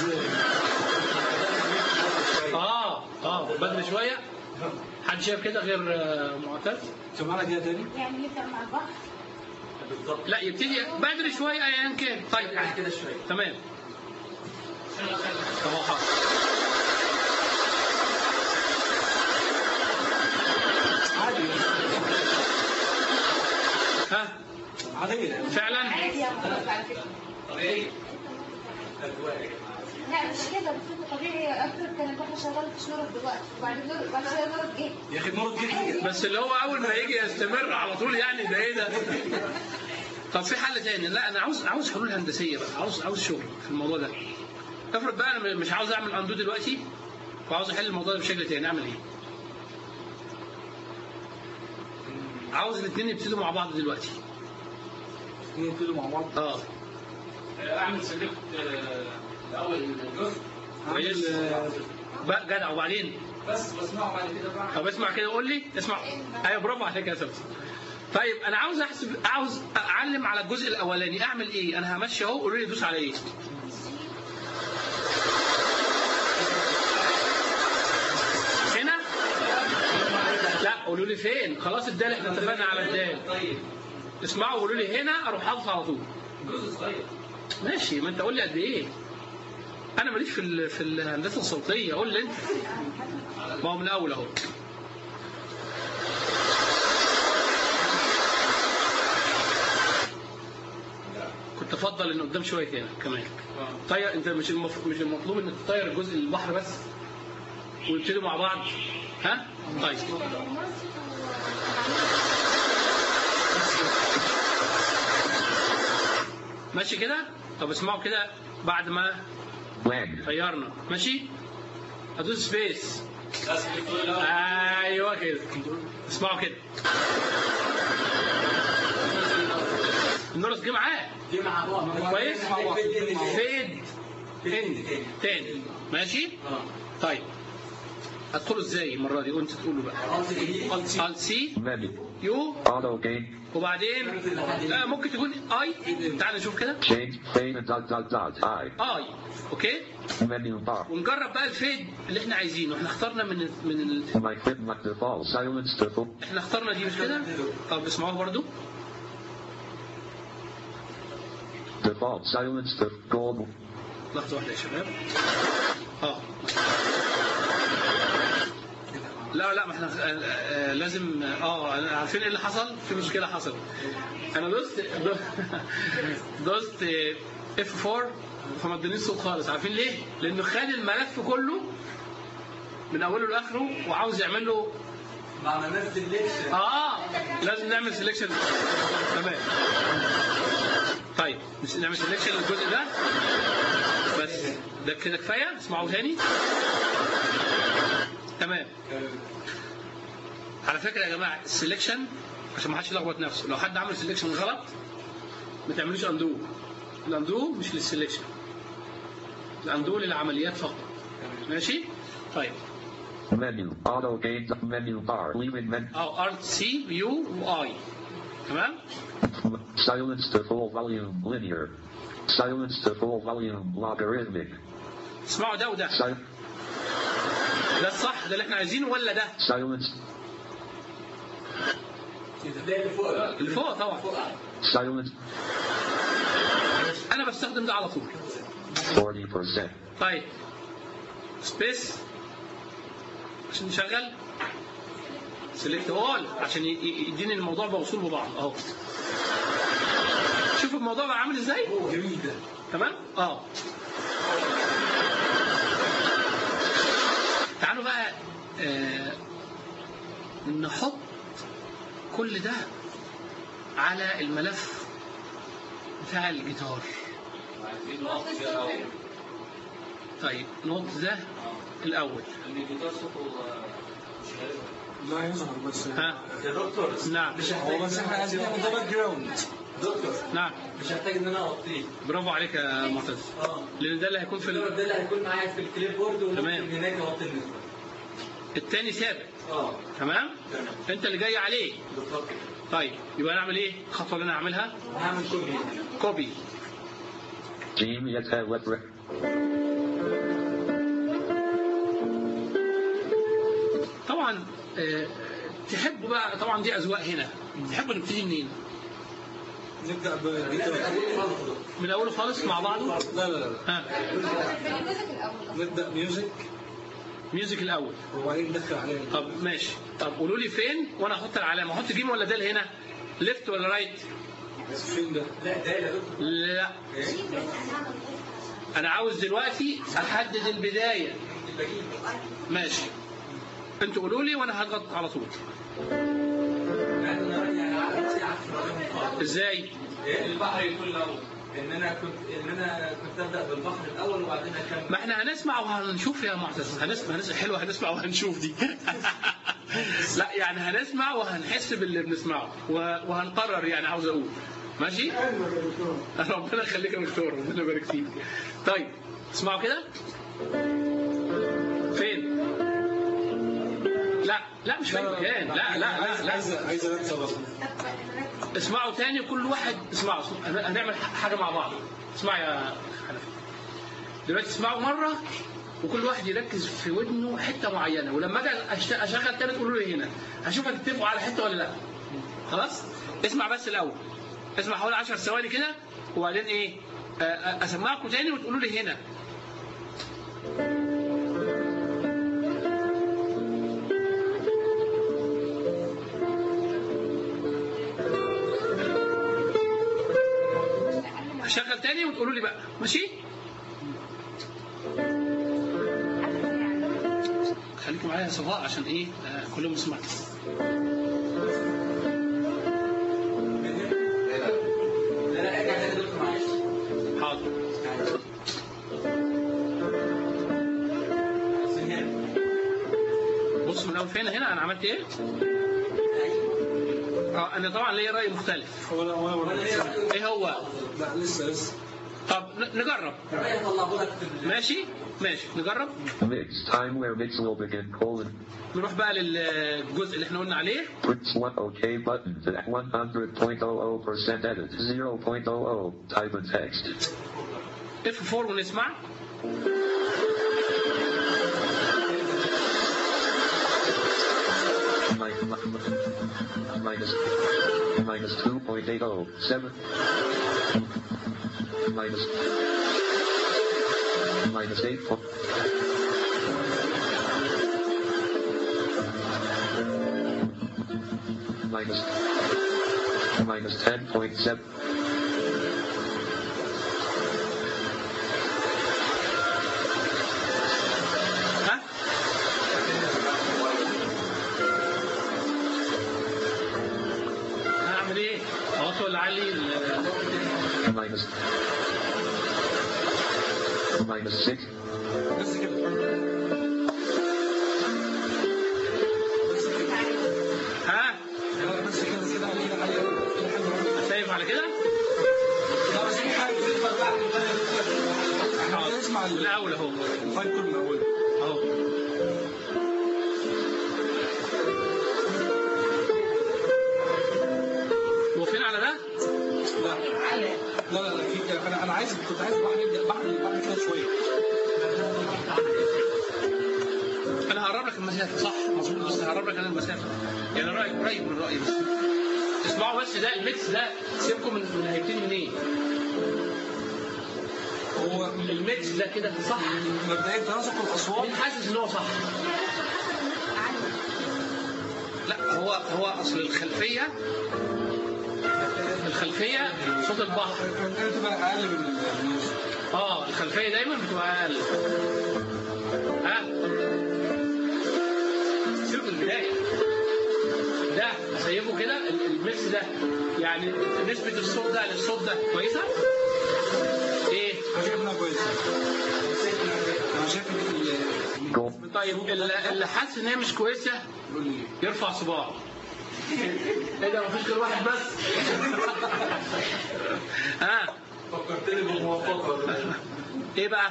اه اه بدري شويه حد شايف كده غير آه، معتز؟ سمعنا كده تاني يعني يبدأ مع البحر بالظبط لا يبتدي بدري شويه ايا كان طيب بعد كده شويه تمام طب هو حاضر عادي ها عادية فعلا عادي يا مرات على فكرة طبيعي اجواء يا جماعه لا مش كده بس طبيعي اكتر كان البحر شغال في شنورة دلوقتي وبعدين نور- بعد شوية نور جه يا اخي مرض جدا بس اللي هو اول ما يجي يستمر على طول يعني ده ايه ده طب في حل تاني لا انا عاوز عاوز حلول هندسيه بقى عاوز عاوز شغل في الموضوع ده افرض بقى انا مش عاوز اعمل اندو دلوقتي وعاوز احل الموضوع ده بشكل تاني اعمل ايه عاوز الاثنين يبتدوا مع بعض دلوقتي نبتدي مع بعض اه اعمل سلكت الاول الجزء كويس بقى جدع وبعدين بس بسمعه بعد كده بقى طب اسمع كده قول لي اسمع ايوه برافو عليك يا سبت طيب انا عاوز احسب عاوز اعلم على الجزء الاولاني اعمل ايه انا همشي اهو قولوا لي دوس على ايه هنا لا قولوا لي فين خلاص الدال احنا اتفقنا على الدال طيب اسمعوا قولوا لي هنا اروح حاطط على طول جزء صغير ماشي ما انت قول لي قد ايه انا ماليش في ال- في الهندسه الصوتيه قول لي انت ما هو من الاول اهو كنت افضل ان قدام شويه كده كمان طير انت مش المف... مش المطلوب انك تطير الجزء البحر بس ويبتدوا مع بعض ها طيب ماشي كده طب اسمعوا كده بعد ما Blank. طيرنا ماشي ادوس سبيس ايوه كده اسمعوا كده النورس جه معاه دي مع بعض كويس فيد فيد هند تاني ماشي اه طيب هدخله ازاي المره دي وانت تقولوا بقى الت سي Menu. يو Auto gain. وبعدين آه ممكن تكون اي تعال نشوف كده Change fade and dot dot dot. I. اي اوكي Menu bar. ونجرب بقى الفيد اللي احنا عايزينه احنا اخترنا من ال- من ال... My quit my default silence to full. احنا اخترنا دي مش كده طب اسمعوها برضو Default silence to gold. لحظه واحده يا شباب اه لا لا ما احنا آه، آه، لازم اه أنا- عارفين ايه اللي حصل؟ في مشكله حصلت. انا دوست دوست اف 4 فما ادانيش صوت خالص عارفين ليه؟ لانه خد الملف كله من اوله لاخره وعاوز يعمل له ما عملناش سيلكشن اه لازم نعمل سelection تمام طيب مش نعمل سelection للجزء ده بس ده كده كفايه اسمعوا تاني تمام على فكره يا جماعه السلكشن عشان ما حدش يلخبط نفسه لو حد عمل سلكشن غلط ما تعملوش اندو الاندو مش للسلكشن الاندو للعمليات فقط ماشي طيب Menu. Auto gain. Menu bar. Leaving menu. او ار سي يو واي تمام Silence to full volume. Linear. Silence to full volume. Logarithmic. اسمعوا ده وده Si- ده الصح ده اللي احنا عايزينه ولا ده silence. ده اللي فوق بقى. اللي فوق طبعا Silence. انا بستخدم ده على طول 40%. طيب سبيس عشان نشغل سيلكت اول عشان ي- ي- يديني الموضوع بوصول ببعض اهو شوف الموضوع بقى عامل ازاي جميل ده تمام اه تعالوا بقى آه نحط كل ده على الملف بتاع الجيتار طيب نوت ده الاول لا يظهر بس ها يا دكتور نعم مش هو بس احنا عايزين نعمل ده باك جراوند دكتور نعم مش هحتاج ان انا اغطيه برافو عليك يا معتز اه لان ده اللي هيكون في الدكتور ال- ده اللي هيكون معايا في الكليب بورد تمام. وممكن هناك اغطي النسبه التاني ثابت اه تمام تمام انت اللي جاي عليه بالظبط كده طيب يبقى نعمل ايه الخطوه اللي انا هعملها هعمل كوبي كوبي Genius Electric. طبعا آه، تحبوا بقى طبعا دي اذواق هنا تحبوا نبتدي منين نبدا لازم بالجيتار اقول خالص من الاول خالص مع بعضه لا لا لا لا. ها الميوزك الاول نبدا ميوزك ميوزك الاول وبعدين ندخل عليه طب ماشي طب قولوا لي فين وانا احط العلامه احط جيم ولا دال هنا ليفت ولا رايت فين ده؟ لا ده يا دكتور لا انا عاوز دلوقتي احدد البدايه يبقى جيب ماشي انتوا قولوا لي وانا هضغط على طول يعني انا يعني عكس عكس ما بينهم خالص. ازاي ايه البحر يكون الاول ان انا كنت ان انا كنت ابدا بالبحر الاول وبعدين اكمل ما احنا هنسمع وهنشوف يا معتز هنسمع هنسمع حلوه هنسمع وهنشوف دي لا يعني هنسمع وهنحس باللي بنسمعه و- وهنقرر يعني عاوز اقول ماشي ربنا يخليك يا دكتور ربنا يبارك فيك طيب اسمعوا كده فين لا لا مش في مكان لا لا لا لا عايز عايز ارتب بس اسمعوا تاني كل واحد اسمعوا اسمعوا. هنعمل حاجه مع بعض اسمع يا حنفي دلوقتي اسمعوا مره وكل واحد يركز في ودنه حته معينه ولما اجي أشت- اشغل تاني تقولوا لي هنا هشوف هتتفقوا على حته ولا لا خلاص اسمع بس الاول اسمع حوالي 10 ثواني كده وبعدين ايه آه، آه، اسمعكم تاني وتقولوا لي هنا هشغل تاني وتقولوا لي بقى ماشي خليكم معايا يا صفاء عشان ايه آه كلهم يسمعوا لا لا ارجع تاني يا دكتور معلش حاضر بص من الاول فين هنا انا عملت ايه اه انا طبعا ليا راي مختلف هو انا هو وانا انا ليه رأي ايه هو لا لسه لسه طب ن- نجرب رأيي هطلعه لك في ال- ماشي ماشي نجرب Mix. Time where mix will begin colon. نروح بقى للجزء اللي احنا قلنا عليه Press one OK button. The 100.00% edit. 0.00. Type in text. اف 4 ونسمع Mi- mi- mi- Minus. Minus 2.80. 7. Minus. Minus 8. po- Minus. Minus 10.7. ها هعمل ايه؟ اوطي ولا اعلي ال- Minus. Minus 6. بس كده بس كده ها لا، بس كده كده عليه عليه في حاجه سايب على كده؟ لا بس في حاجه في فرق احنا بنسمع من الاول اهو الفايل كله من اوله اهو هو فين على ده؟ لا لا لا لا في انا انا عايز كنت عايز بحر يبدا بحر بحر كده شويه انا هقرب لك المسافه صح مظبوط بس هقرب لك انا المسافه يعني رايك قريب من رايي بس اسمعوا بس ده الميكس ده سيبكم من من هيبتدي منين هو الميكس ده كده صح مبدئيا تناسق الاصوات مين حاسس ان هو صح لا هو هو اصل الخلفيه الخلفيه صوت البحر مبدئيا تبقى اقل من الميوزك اه الخلفيه دايما بتبقى اقل ها سيبك من البدايه ده اسيبه كده ال- الميكس ده يعني نسبه الصوت ده للصوت ده كويسه ايه انا شايف انها كويسه انا شايف ان ال- Go. طيب اللي اللي حاسس ان هي مش كويسه يقول لي يرفع صباعه ايه ده مفيش غير واحد بس ها فكرتني بالموافقة ايه بقى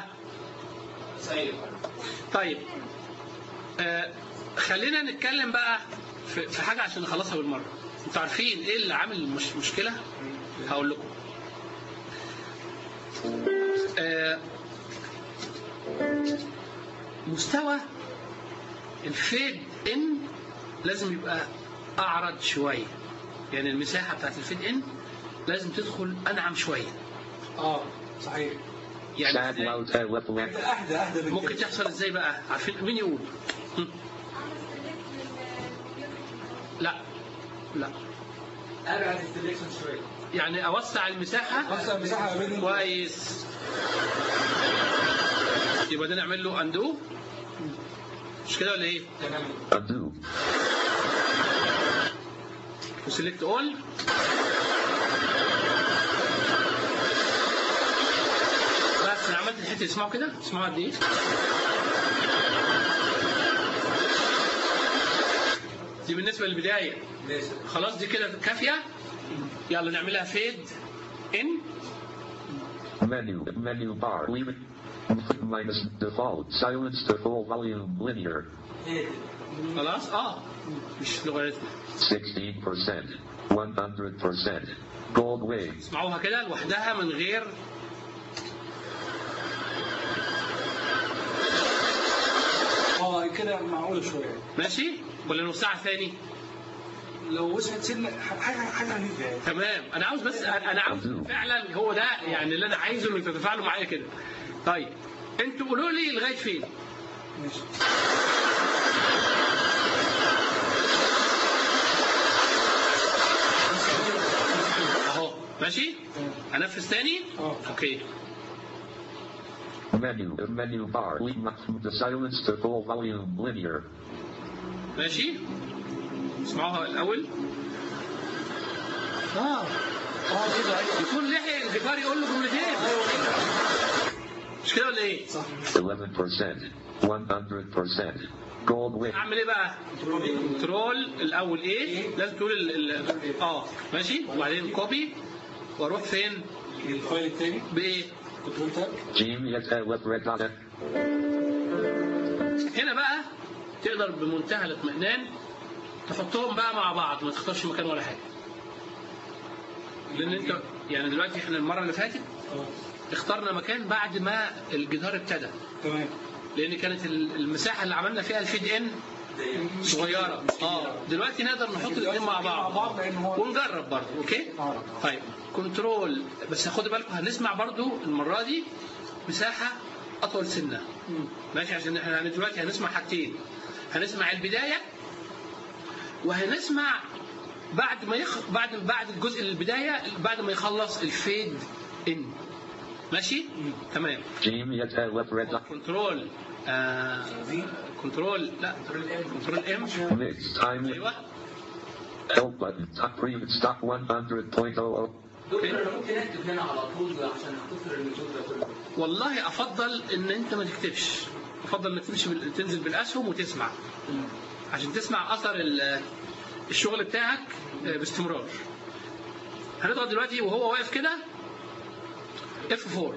طيب آه خلينا نتكلم بقى في, في حاجه عشان نخلصها بالمره انتوا عارفين ايه اللي عامل مش مشكله هقول لكم آه مستوى الفيد ان لازم يبقى اعرض شويه يعني المساحه بتاعت الفيد ان لازم تدخل انعم شويه اه صحيح يعني Sad إزاي؟ loud uh, left left. اهدى اهدى من ممكن كده تحصل ازاي بقى عارفين مين يقول هم. لا لا ابعد السليكشن شويه يعني اوسع المساحه وسع المساحه ما بين كويس يبقى ده نعمل له اندو مش كده ولا ايه تمام Undo. وسيلكت اول بس انا عملت الحته اسمعوا كده اسمعوا قد ايه دي بالنسبه للبدايه ماشي خلاص دي كده كافيه يلا نعملها فيد ان Menu. Menu bar. Leave it. Minus default. Silence to full volume. Linear. هي دي خلاص اه مش لوغاريتم 16%. 100%. Gold wave. اسمعوها كده لوحدها من غير اه كده معقوله شويه ماشي ولا نوسعها ثاني لو وسعت سنه حاجه حاجه خفيفه يعني تمام انا عاوز بس انا عاوز فعلا هو ده يعني اللي انا عايزه انك تتفاعلوا معايا كده طيب انتوا قولوا لي لغايه فين ماشي اهو ماشي انفذ ثاني اه اوكي Menu. Menu bar. Leave the silence to full volume. Linear. ماشي اسمعوها الاول اه اه كده يكون لحق الجيتار يقول له جملتين مش كده ولا ايه 11%. 100%. Gold wave. اعمل ايه بقى كنترول الاول ايه لازم تقول ال ال اه ماشي وبعدين كوبي واروح فين الفايل التاني بايه كنترول تاب Jim Yetela Bregada. هنا بقى تقدر بمنتهى الاطمئنان تحطهم بقى مع بعض ما تختارش مكان ولا حاجه لان انت يعني دلوقتي احنا المره اللي فاتت اه اخترنا مكان بعد ما الجدار ابتدى تمام لان كانت ال- المساحه اللي عملنا فيها الفيد ان صغيره اه دلوقتي نقدر نحط الاثنين مع بعض مع بعض لان هو ونجرب برضه اوكي اه طيب كنترول بس خدوا بالكم هنسمع برضه المره دي مساحه اطول سنه مم. ماشي عشان احنا هن- دلوقتي هنسمع حاجتين هنسمع البدايه وهنسمع بعد ما يخ... بعد بعد الجزء البدايه بعد ما يخلص الفيد ان ماشي تمام Jim Yetela Bregada. كنترول آه كنترول لا كنترول ام Mix time. ايوه Help button. Top pre stop 100.00. دكتور انا ممكن اكتب هنا على طول عشان اختصر النزول ده كله والله افضل ان انت ما تكتبش افضل انك تمشي بال... تنزل بالاسهم وتسمع عشان تسمع اثر ال- الشغل بتاعك آه، باستمرار هنضغط دلوقتي وهو واقف كده F4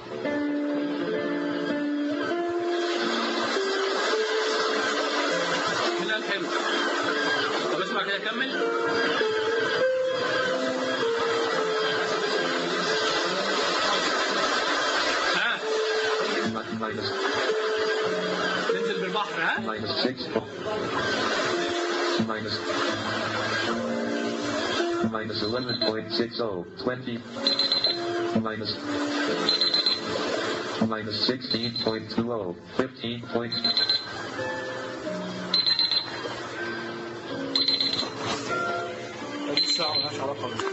هنا الحلو طب اسمع كده كمل ها Minus, ننزل بالبحر ها minus 6. Minus. Minus 11.60. 20. Minus. Minus 16.20. 15 point. الساعه مالهاش علاقه بال-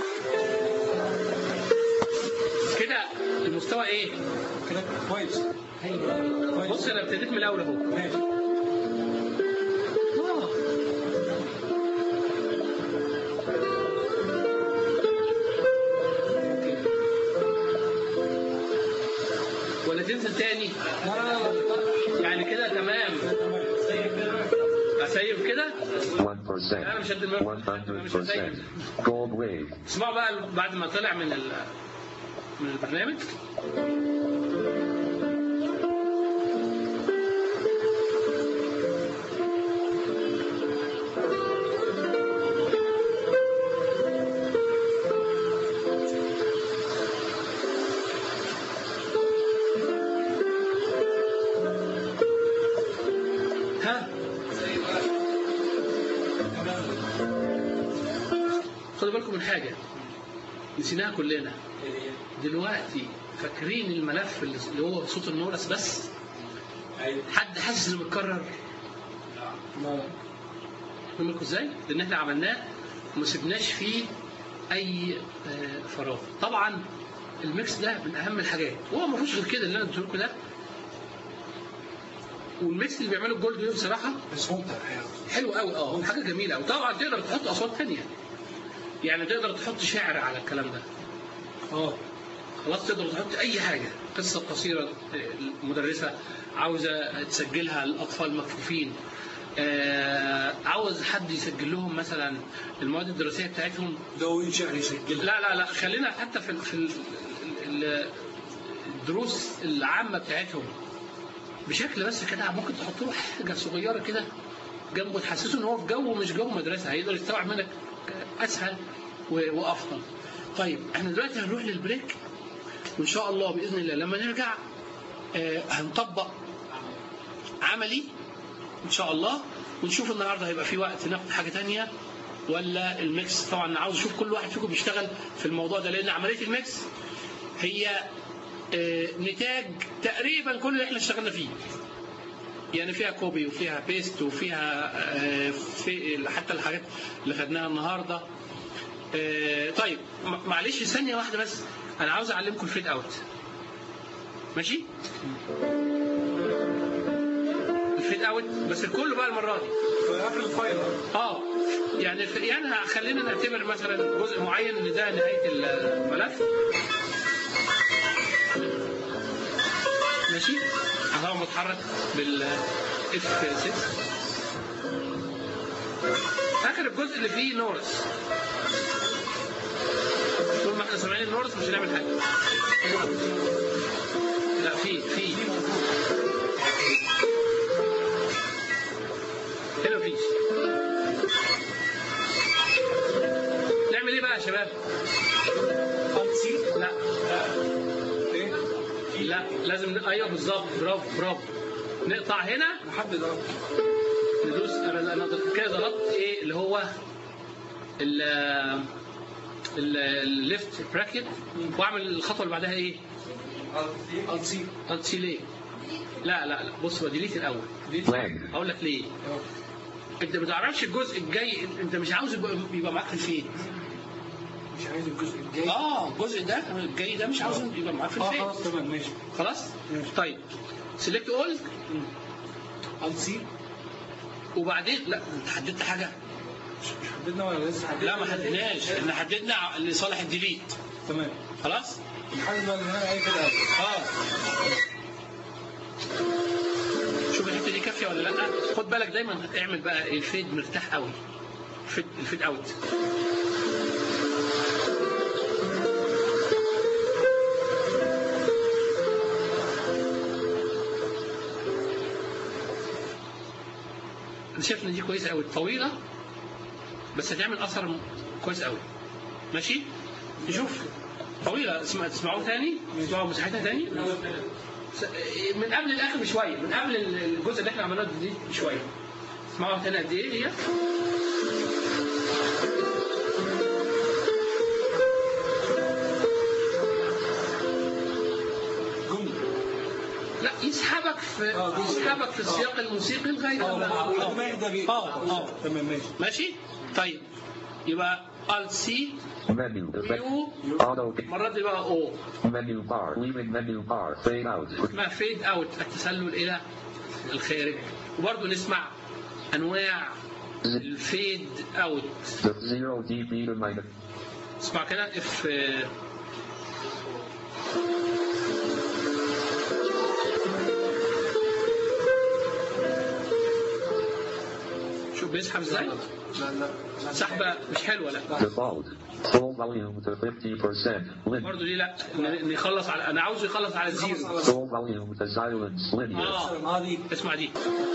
كده المستوى ايه؟ كده كويس كويس بص انا ابتديت من الاول اهو ماشي آه. ولا تنزل تاني لا لا لا لا يعني كده تمام تمام اسيب كده 1%. انا مش قد المهم أنا مش هسيب 100%. Gold wave. اسمعوا بقى بعد ما طلع من ال من البرنامج ها خدوا بالكم من حاجة نسيناها كلنا دلوقتي فاكرين الملف اللي اللي هو صوت النورس بس ايوه حد حاسس انه متكرر لا لا فاهم لكم ازاي؟ لان احنا عملناه وما سبناش فيه اي آه، فراغ طبعا الميكس ده من اهم الحاجات وهو ما فيهوش غير كده اللي انا قلت لكم ده والميكس اللي بيعمله الجولد ويف بصراحه بس ممتع الحقيقه حلو قوي اه حاجه جميله وطبعا تقدر تحط اصوات تانية يعني تقدر تحط شعر على الكلام ده اه خلاص تقدر تحط اي حاجه قصه قصيره المدرسه عاوزه تسجلها الاطفال مكفوفين آه، عاوز حد يسجل لهم مثلا المواد الدراسيه بتاعتهم دواوين شعر يسجلها لا لا لا خلينا حتى في ال- في ال- ال- الدروس العامه بتاعتهم بشكل بس كده ممكن تحط له حاجه صغيره كده جنبه تحسسه ان هو في جو مش جو مدرسه هيقدر يستوعب منك اسهل و- وافضل. طيب احنا دلوقتي هنروح للبريك وان شاء الله باذن الله لما نرجع آه، هنطبق عملي ان شاء الله ونشوف النهارده هيبقى في وقت ناخد حاجه تانية ولا الميكس طبعا أنا عاوز اشوف كل واحد فيكم بيشتغل في الموضوع ده لان عمليه الميكس هي آه، نتاج تقريبا كل اللي احنا اشتغلنا فيه يعني فيها كوبي وفيها بيست وفيها آه، في حتى الحاجات اللي خدناها النهارده آه، طيب م- معلش ثانيه واحده بس انا عاوز اعلمكم الفيد اوت ماشي الفيد اوت بس الكل بقى المره دي فقفل الفايل اه يعني يعني خلينا نعتبر مثلا جزء معين ان ده نهايه الملف ماشي اهو متحرك بال اف 6 اخر الجزء اللي فيه نورس طول ما احنا سامعين النورس مش هنعمل حاجه لا في في هنا مفيش نعمل ايه بقى يا شباب؟ سي لا ايه لا لازم ن- ايوه بالظبط برافو برافو نقطع هنا نحدد اه ندوس انا انا كده ضغطت ايه اللي هو ال الليفت براكت واعمل الخطوه اللي بعدها ايه؟ الت سي الت سي ليه؟ لا لا لا بص هو ديليت الاول flag, اقول لك ليه؟ انت ما تعرفش الجزء الجاي انت مش عاوز يبقى يبقى معاك في الفيد مش عايز الجزء الجاي اه الجزء ده الجاي ده مش عاوز يبقى معاك في اه الفيد خلاص تمام ماشي خلاص؟ ماشي. طيب سيلكت اول الت سي وبعدين لا انت حددت حاجه مش مش حددنا ولا لسه حددنا لا ما حددناش احنا حددنا لصالح الديليت تمام خلاص؟ نحدد بقى اللي هنعمل اي كده أول. اه شوف الحته دي كافيه ولا لا خد بالك دايما اعمل بقى الفيد مرتاح قوي الفيد الفيد اوت انا شايف ان دي كويسه قوي طويله بس هتعمل اثر كويس قوي ماشي نشوف طويله اسمع تسمعوه تاني تسمعوا مساحتها تاني من قبل الاخر بشويه من قبل الجزء اللي احنا عملناه دي بشويه اسمعوها تاني قد ايه هي جمله لا يسحبك في آه، جزء. يسحبك في السياق الموسيقي لغايه اه ما معقول آه. ما يهدى بيه اه اه تمام ماشي ماشي طيب يبقى الت سي menu, effect, يو auto, المره دي بقى او menu bar, leaving menu bar, fade out, اسمها فيد اوت التسلل الى الخارج وبرضه نسمع انواع الفيد اوت the 0 dB to minus, اسمع كده اف شوف بيسحب ازاي لا لا سحبه مش حلوه لا default, full volume to 50%, limit, برضه دي لا ن- نخلص على انا عاوزه يخلص على خلص الزيرو على full volume to silence, linear, اه اه دي اسمع دي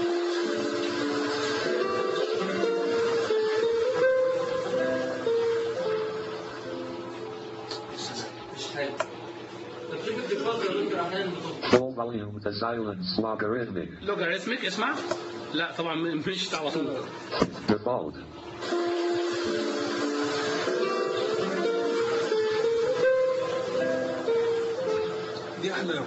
مش حلو طب شوف الديفولت يا دكتور احيانا بتبقى full volume to silence, logarithmic, لوغاريتميك اسمع لا طبعا م- مش على طول default, دي احلى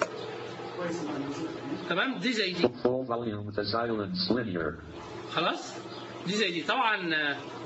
تمام دي زي دي full volume to silence, linear, خلاص دي زي دي طبعا آه،